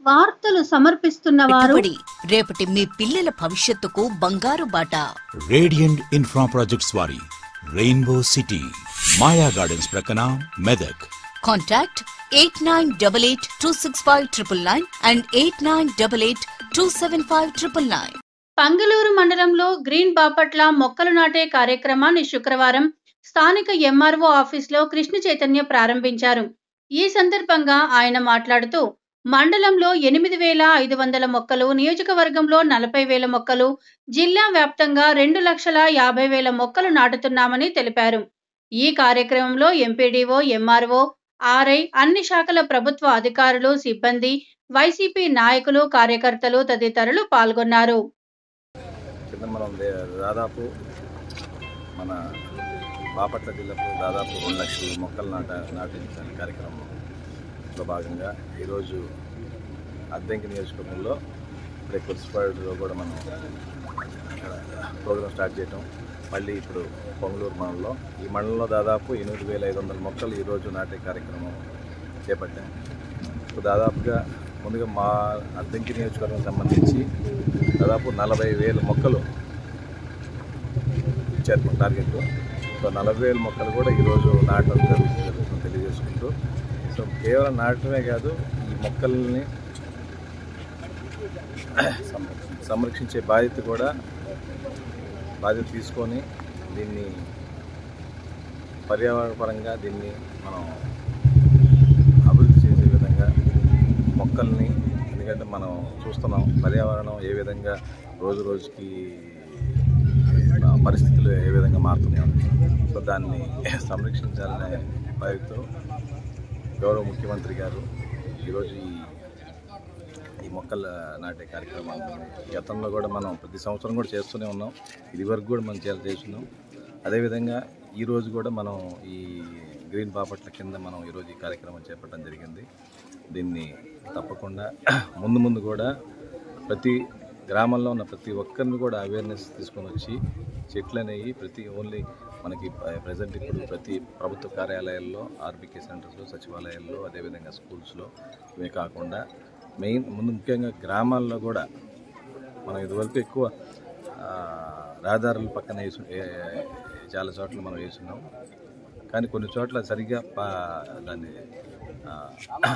వార్తలు సమర్పిస్తున్న వారు పెట్టుబడి రేపటి మీ పిల్లల భవిష్యత్తుకు బంగారు బాట రేడియంట్ ఇన్ఫ్రా ప్రాజెక్ట్స్ వారి రెయిన్బో సిటీ మాయా గార్డెన్స్ ప్రక్కన Medak contact eight nine double eight two six five triple nine and eight nine double eight two seven five triple nine Pangaluru మండలంలో గ్రీన్ బాపట్ల మొక్కలు నాటే కార్యక్రమాన్ని శుక్రవారం స్థానిక ఎంఆర్ఓ ఆఫీస్లో కృష్ణ చైతన్య ప్రారంభించారు ఈ సందర్భంగా ఆయన మాట్లాడుతూ మండలంలో ఎనిమిది వేల ఐదు వందల మొక్కలు నియోజకవర్గంలో నలభై వేల మొక్కలు జిల్లా వ్యాప్తంగా రెండు లక్షల యాభై వేల మొక్కలు నాటుతున్నామని తెలిపారు ఈ కార్యక్రమంలో ఎంపీడీఓ ఎంఆర్ఓ ఆర్ఐ అన్ని శాఖల ప్రభుత్వ అధికారులు సిబ్బంది వైసీపీ నాయకులు కార్యకర్తలు తదితరులు పాల్గొన్నారు కింద మనం దే- దాదాపు మన బాపట్ల జిల్లాకు దాదాపు రెండు లక్షల మొక్కలు నాట నాటించిన కార్యక్రమంలో భాగంగా ఈరోజు అద్దెంకి నియోజకవర్గంలో ఇప్పుడే కుర్సిపాడులో కూడా మనం ఇక్కడ ప్రోగ్రామ్ స్టార్ట్ చేయటం మళ్ళీ ఇప్పుడు పొంగలూరు మండలంలో ఈ మండలంలో దాదాపు ఎనిమిది వేల ఐదు వందల మొక్కలు ఈరోజు నాటే కార్యక్రమం చేపట్టాం ఇప్పుడు దాదాపుగా ముందుగా మా అద్దెంకి నియోజకవర్గం సంబంధించి దాదాపు నలభై వేల మొక్కలు ఇచ్చారు మా టార్గెట్ సో నలభై వేల మొక్కలు కూడా ఈరోజు నాటడం జరుగుతుంది జరుగుతుంది తెలియజేసుకుంటూ సో కేవలం నాటడమే కాదు ఈ మొక్కల్ని సం- సంరక్షించే బాధ్యత కూడా బాధ్యత తీసుకొని దీన్ని పర్యావరణ పరంగా దీన్ని మనం అభివృద్ధి చేసే విధంగా మొక్కల్ని ఎందుకంటే మనం చూస్తున్నాం పర్యావరణం ఏ విధంగా రోజు రోజుకి ఆ, పరిస్థితులు ఏ విధంగా మారుతున్నాయో సో దాన్ని సంరక్షించాలనే బాధ్యతతో గౌరవ ముఖ్యమంత్రి గారు ఈరోజు ఈ ఈ మొక్కలు నాటే కార్యక్రమం గతంలో కూడా మనం ప్రతి సంవత్సరం కూడా చేస్తూనే ఉన్నాం ఇది వరకు కూడా మనం చేయాలి చేస్తున్నాం అదేవిధంగా ఈరోజు కూడా మనం ఈ గ్రీన్ బాపట్ల కింద మనం ఈరోజు ఈ కార్యక్రమం చేపట్టడం జరిగింది దీన్ని తప్పకుండా ముందు ముందు కూడా ప్రతి గ్రామంలో ఉన్న ప్రతి ఒక్కరిని కూడా అవేర్నెస్ తీసుకొని వచ్చి చెట్లు అనేవి ప్రతి ఓన్లీ మనకి ప్రజెంట్ ఇప్పుడు ప్రతి ప్రభుత్వ కార్యాలయాల్లో ఆర్బీకే సెంటర్స్లో సచివాలయాల్లో అదేవిధంగా స్కూల్స్లో ఇవే కాకుండా మెయిన్ ముందు ముఖ్యంగా గ్రామాల్లో కూడా మనం ఇదివరకు ఎక్కువ ఆ, రహదారుల పక్కన వేసు ఏ- చాలా చోట్ల మనం వేస్తున్నాం కానీ కొన్ని చోట్ల సరిగ్గా పా దాన్ని ఆ,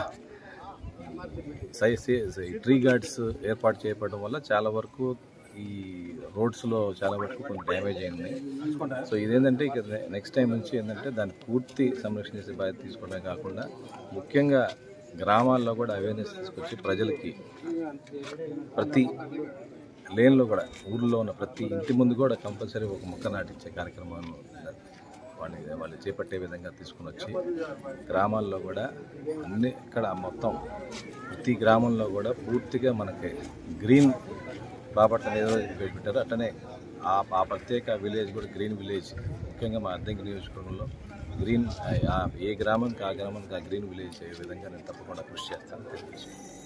సై సై- ట్రీ గార్డ్స్ ఏర్పాటు చేయబడడం వల్ల చాలా వరకు ఈ రోడ్స్లో చాలా వరకు కొంచెం డ్యామేజ్ అయింది సో ఇదేంటంటే ఇక నెక్స్ట్ టైం నుంచి ఏంటంటే దాన్ని పూర్తి సంరక్షణ చేసే బాధ్యత తీసుకోవడమే కాకుండా ముఖ్యంగా గ్రామాల్లో కూడా అవేర్నెస్ తీసుకొచ్చి ప్రజలకి ప్రతి లేన్లో కూడా ఊర్లో ఉన్న ప్రతి ఇంటి ముందు కూడా కంపల్సరీ ఒక మొక్క నాటించే కార్యక్రమాన్ని వాళ్ళని వాళ్ళు చేపట్టే విధంగా తీసుకుని వచ్చి గ్రామాల్లో కూడా అన్ని ఇక్కడ మొత్తం ప్రతి గ్రామంలో కూడా పూర్తిగా మనకి గ్రీన్ బాపట్ల ఏదో పెట్టారు అట్లనే ఆ ఆ ప్రత్యేక విలేజ్ కూడా గ్రీన్ విలేజ్ ముఖ్యంగా మా అద్దెంకి నియోజకవర్గంలో గ్రీన్ ఆ- ఏ గ్రామానికి ఆ గ్రామానికి ఆ గ్రీన్ విలేజ్ అయ్యే విధంగా నేను తప్పకుండా కృషి చేస్తాను తెలియజేస్తాను